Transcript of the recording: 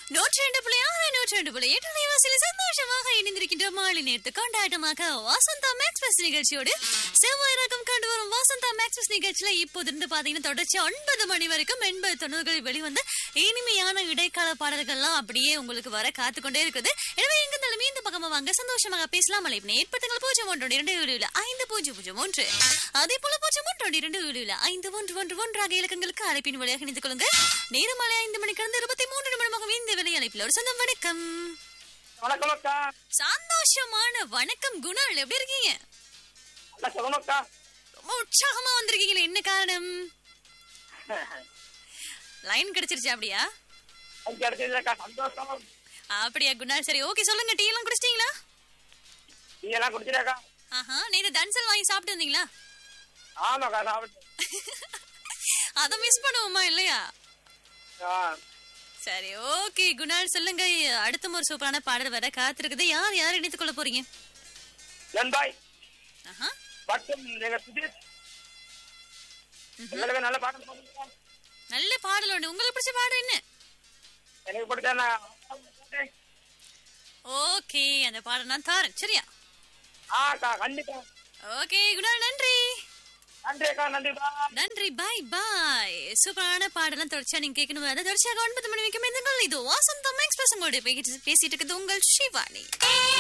நூற்றி ரெண்டு புள்ளி ஆறு நூற்றி ரெண்டு புள்ளி எட்டு அலைவாசியில் சந்தோஷமாக இணைந்திருக்கின்ற மாலை நேரத்து கொண்டாட்டமாக வாசந்தா மேக்ஸ்பிரஸ் நிகழ்ச்சியோடு செவ்வாய் ரகம் கண்டு வரும் வாசந்தா மேக்ஸ்பிரஸ் நிகழ்ச்சியில இப்போது இருந்து பாத்தீங்கன்னா தொடர்ச்சி ஒன்பது மணி வரைக்கும் எண்பது தொண்ணூறுகளில் வெளிவந்த இனிமையான இடைக்கால பாடல்கள்லாம் அப்படியே உங்களுக்கு வர காத்து கொண்டே இருக்குது எனவே எங்க இருந்தாலும் இந்த பக்கமா வாங்க சந்தோஷமாக பேசலாம் அலை ஏற்படுத்துங்கள் பூஜ்ஜியம் ஒன்று இரண்டு ஏழு ஐந்து பூஜ்ஜியம் பூஜ்ஜியம் ஒன்று அதே போல பூஜ்ஜியம் ஒன்று இரண்டு ஏழு ஐந்து ஒன்று ஒன்று ஒன்றாக இலக்கங்களுக்கு அழைப்பின் வழியாக இணைத்துக் கொள்ளுங்க நேரமாலை ஐந்து மணிக்கு இருந்து இருபத்தி மூன்று நிமிடமாக இந்த வேலை அழைப்பில் ஒரு சொந்தம் வணக்கம் வணக்கம் அக்கா சந்தோஷமான வணக்கம் குணால் எப்படி இருக்கீங்க நல்லா சொல்லணும் அக்கா ரொம்ப உற்சாகமா வந்திருக்கீங்களே என்ன காரணம் லைன் கிடைச்சிருச்சு அப்படியா அஞ்சு அடிச்சது அக்கா சந்தோஷம் அப்படியா குணால் சரி ஓகே சொல்லுங்க டீ எல்லாம் குடிச்சிட்டீங்களா நீ எல்லாம் குடிச்சிருக்கா ஆஹா நேத்து தன்சல் வாங்கி சாப்பிட்டு வந்தீங்களா ஆமாக்கா சாப்பிட்டு அதை மிஸ் பண்ணுவோமா இல்லையா ஆ சரி ஓகே குணால் சொல்லுங்க அடுத்த ஒரு சூப்பரான பாடல் வர காத்திருக்குது யார் யார் இணைத்துக் கொள்ள போறீங்க நண்பாய் ஆஹா மற்றும் எங்க சுதீர் எல்லாருமே நல்ல பாடம் சொல்லுங்க நல்ல பாடல் உண்டு உங்களுக்கு பிடிச்ச பாடல் என்ன எனக்கு பிடிச்ச நான் ஓகே அந்த பாடல் நான் தாரேன் சரியா ஆ அக்கா கண்டிப்பா ஓகே குணால் நன்றி நன்றி அக்கா நன்றி பா நன்றி பாய் பாய் சூப்பரான பாடலாம் தொடர்ச்சியா நீங்க கேட்கணும் அதாவது தொடர்ச்சியாக ஒன்பது மணி வரைக்கும் இந்த இது வாசந்தம் எக்ஸ்பிரஸ் உங்களுடைய பேசிட்டு இருக்குது உங்கள் சிவானி